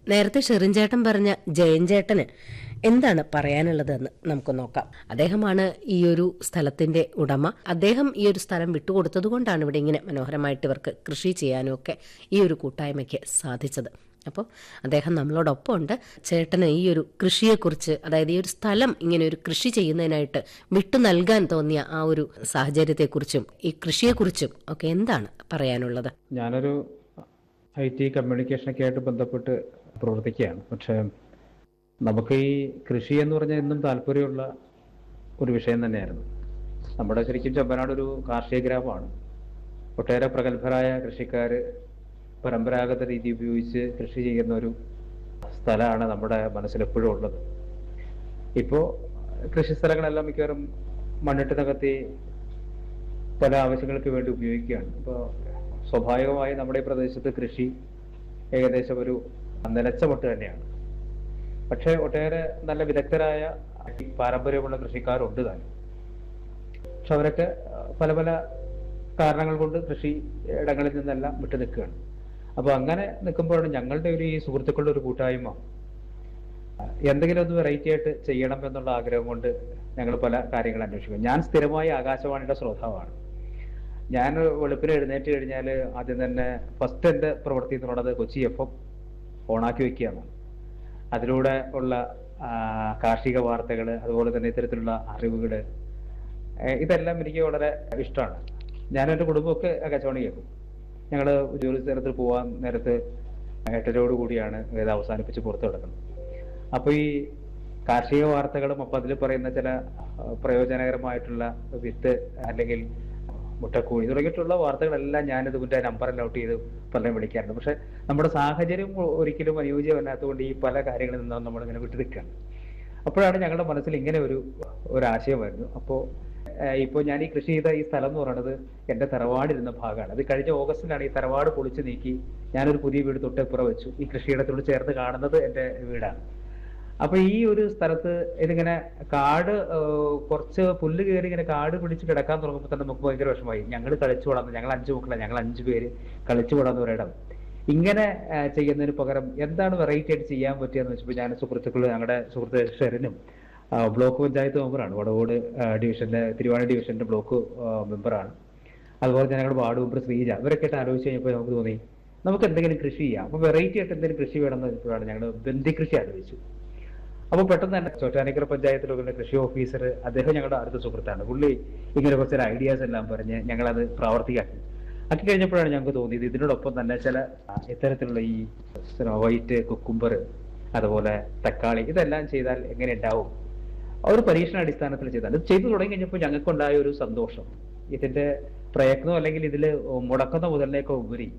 നേരത്തെ ഷെറിൻ ചേട്ടൻ പറഞ്ഞ ജയൻ ചേട്ടന് എന്താണ് പറയാനുള്ളതെന്ന് നമുക്ക് നോക്കാം അദ്ദേഹമാണ് ഈ ഒരു സ്ഥലത്തിന്റെ ഉടമ അദ്ദേഹം ഈ ഒരു സ്ഥലം വിട്ടുകൊടുത്തത് കൊണ്ടാണ് ഇവിടെ ഇങ്ങനെ മനോഹരമായിട്ട് ഇവർക്ക് കൃഷി ചെയ്യാനും ഒക്കെ ഈ ഒരു കൂട്ടായ്മയ്ക്ക് സാധിച്ചത് അപ്പോൾ അദ്ദേഹം നമ്മളോടൊപ്പം ഉണ്ട് ചേട്ടന് ഈ ഒരു കൃഷിയെക്കുറിച്ച് അതായത് ഈ ഒരു സ്ഥലം ഇങ്ങനെ ഒരു കൃഷി ചെയ്യുന്നതിനായിട്ട് വിട്ടു നൽകാൻ തോന്നിയ ആ ഒരു സാഹചര്യത്തെക്കുറിച്ചും ഈ കൃഷിയെക്കുറിച്ചും ഒക്കെ എന്താണ് പറയാനുള്ളത് ഞാനൊരു ഐ ടി കമ്മ്യൂണിക്കേഷനൊക്കെ ആയിട്ട് ബന്ധപ്പെട്ട് പ്രവർത്തിക്കുകയാണ് പക്ഷേ നമുക്ക് ഈ കൃഷി എന്ന് പറഞ്ഞാൽ എന്നും താല്പര്യമുള്ള ഒരു വിഷയം തന്നെയായിരുന്നു നമ്മുടെ ശരിക്കും ചെമ്പനാട് ഒരു കാർഷിക ഗ്രാമമാണ് ഒട്ടേറെ പ്രഗത്ഭരായ കൃഷിക്കാർ പരമ്പരാഗത രീതി ഉപയോഗിച്ച് കൃഷി ചെയ്യുന്ന ഒരു സ്ഥലമാണ് നമ്മുടെ മനസ്സിലെപ്പോഴും ഉള്ളത് ഇപ്പോൾ കൃഷി സ്ഥലങ്ങളെല്ലാം മിക്കവാറും മണ്ണിട്ട് നികത്തി പല ആവശ്യങ്ങൾക്ക് വേണ്ടി ഉപയോഗിക്കുകയാണ് അപ്പോൾ സ്വാഭാവികമായി നമ്മുടെ ഈ പ്രദേശത്ത് കൃഷി ഏകദേശം ഒരു നിലച്ച മട്ട് തന്നെയാണ് പക്ഷേ ഒട്ടേറെ നല്ല വിദഗ്ധരായ പാരമ്പര്യമുള്ള കൃഷിക്കാരുണ്ട് താനും പക്ഷെ അവരൊക്കെ പല പല കാരണങ്ങൾ കൊണ്ട് കൃഷി ഇടങ്ങളിൽ നിന്നെല്ലാം വിട്ടു നിൽക്കുകയാണ് അപ്പൊ അങ്ങനെ നിൽക്കുമ്പോഴാണ് ഞങ്ങളുടെ ഒരു ഈ സുഹൃത്തുക്കളുടെ ഒരു കൂട്ടായ്മ എന്തെങ്കിലും ഒന്ന് വെറൈറ്റി ആയിട്ട് ചെയ്യണം എന്നുള്ള ആഗ്രഹം കൊണ്ട് ഞങ്ങൾ പല കാര്യങ്ങൾ അന്വേഷിക്കും ഞാൻ സ്ഥിരമായി ആകാശവാണിയുടെ ശ്രോതാവാണ് ഞാൻ വെളുപ്പിന് എഴുന്നേറ്റ് കഴിഞ്ഞാൽ ആദ്യം തന്നെ ഫസ്റ്റ് എൻ്റെ പ്രവൃത്തി എന്ന് പറയുന്നത് കൊച്ചി എഫ് എം ഓണാക്കി വെക്കുകയാണ് അതിലൂടെ ഉള്ള ആ, കാർഷിക വാർത്തകൾ അതുപോലെ തന്നെ ഇത്തരത്തിലുള്ള അറിവുകൾ ഇതെല്ലാം എനിക്ക് വളരെ ഇഷ്ടമാണ് ഞാൻ എൻ്റെ കുടുംബമൊക്കെ ആകാശവാണി കേൾക്കും ഞങ്ങൾ ജോലി സ്ഥലത്ത് പോകാൻ നേരത്ത് എട്ടരയോട് കൂടിയാണ് ഇത് അവസാനിപ്പിച്ച് പുറത്തു കിടക്കുന്നത് അപ്പോൾ ഈ കാർഷിക വാർത്തകളും അപ്പം അതിൽ പറയുന്ന ചില ആ, പ്രയോജനകരമായിട്ടുള്ള വിത്ത് അല്ലെങ്കിൽ മുട്ടക്കോഴി തുടങ്ങിയിട്ടുള്ള വാർത്തകളെല്ലാം ഞാനിത് ഇതിന്റെ നമ്പർ നോട്ട് ചെയ്ത് പലരും വിളിക്കാറുണ്ട് പക്ഷെ നമ്മുടെ സാഹചര്യം ഒ- ഒരിക്കലും അനുയോജ്യമല്ലാത്തതുകൊണ്ട് ഈ പല കാര്യങ്ങളിൽ നിന്നും നമ്മളിങ്ങനെ വിട്ടു നിൽക്കുകയാണ് അപ്പോഴാണ് ഞങ്ങളുടെ മനസ്സിൽ ഇങ്ങനെ ഒരു ഒരു ആശയം വരുന്നു അപ്പോൾ ഇപ്പോൾ ഞാൻ ഈ കൃഷി ചെയ്ത ഈ സ്ഥലം എന്ന് പറയുന്നത് എൻ്റെ തറവാടിരുന്ന ഭാഗമാണ് അത് കഴിഞ്ഞ ഓഗസ്റ്റിലാണ് ഈ തറവാട് പൊളിച്ചു നീക്കി ഞാനൊരു പുതിയ വീട് തൊട്ടിപ്പുറം വെച്ചു ഈ കൃഷിയിടത്തോട് ചേർന്ന് കാണുന്നത് എൻ്റെ വീടാണ് അപ്പൊ ഈ ഒരു സ്ഥലത്ത് ഇതിങ്ങനെ കാട് ഏഹ്, കുറച്ച് പുല്ല് കയറി ഇങ്ങനെ കാട് പിടിച്ച് കിടക്കാൻ തുടങ്ങുമ്പോൾ തന്നെ നമുക്ക് ഭയങ്കര വിഷമമായി ഞങ്ങൾ കളിച്ചു വളർന്നു ഞങ്ങൾ അഞ്ചു മക്കളെ ഞങ്ങൾ അഞ്ചു പേര് കളിച്ചു വളർന്ന ഒരിടം ഇങ്ങനെ ഏഹ്, ചെയ്യുന്നതിന് പകരം എന്താണ് വെറൈറ്റി ആയിട്ട് ചെയ്യാൻ പറ്റിയെന്ന് വെച്ചപ്പോൾ ഞാൻ സുഹൃത്തുക്കൾ ഞങ്ങളുടെ സുഹൃത്ത് ഷെറിനും ആ, ബ്ലോക്ക് പഞ്ചായത്ത് മെമ്പറാണ് വടകോട് ആ, ഡിവിഷന്റെ തിരുവാണി ഡിവിഷന്റെ ബ്ലോക്ക് ആ, മെമ്പറാണ് അതുപോലെ തന്നെ ഞങ്ങളുടെ വാർഡ് മെമ്പർ ശ്രീജ ഇവരൊക്കെ ആയിട്ട് ആലോചിച്ച് കഴിഞ്ഞപ്പോൾ നമുക്ക് തോന്നി നമുക്ക് എന്തെങ്കിലും കൃഷി ചെയ്യാം അപ്പൊ വെറൈറ്റി ആയിട്ട് എന്തെങ്കിലും കൃഷി വേണമെന്ന് വെച്ചപ്പോഴാണ് ഞങ്ങൾ ബന്ദി കൃഷി ആലോചിച്ചു അപ്പോൾ പെട്ടെന്ന് തന്നെ ചോറ്റാനിക്കര പഞ്ചായത്തിലുള്ള കൃഷി ഓഫീസർ അദ്ദേഹം ഞങ്ങളുടെ അടുത്ത സുഹൃത്താണ് പുള്ളി ഇങ്ങനെ കുറച്ച് ഐഡിയാസ് എല്ലാം പറഞ്ഞ് ഞങ്ങളത് പ്രാവർത്തികമാക്കി ആക്കി കഴിഞ്ഞപ്പോഴാണ് ഞങ്ങൾക്ക് തോന്നിയത് ഇതിനോടൊപ്പം തന്നെ ചില ആ, ഇത്തരത്തിലുള്ള ഈ വൈറ്റ് കുക്കുംബർ അതുപോലെ തക്കാളി ഇതെല്ലാം ചെയ്താൽ എങ്ങനെ ഉണ്ടാവും ആ ഒരു പരീക്ഷണാടിസ്ഥാനത്തിൽ ചെയ്താൽ ഇത് ചെയ്തു തുടങ്ങി കഴിഞ്ഞപ്പോൾ ഞങ്ങൾക്കുണ്ടായ ഒരു സന്തോഷം ഇതിന്റെ പ്രയത്നം അല്ലെങ്കിൽ ഇതിൽ മുടക്കുന്ന മുതലിനേക്കാൾ ഉപരി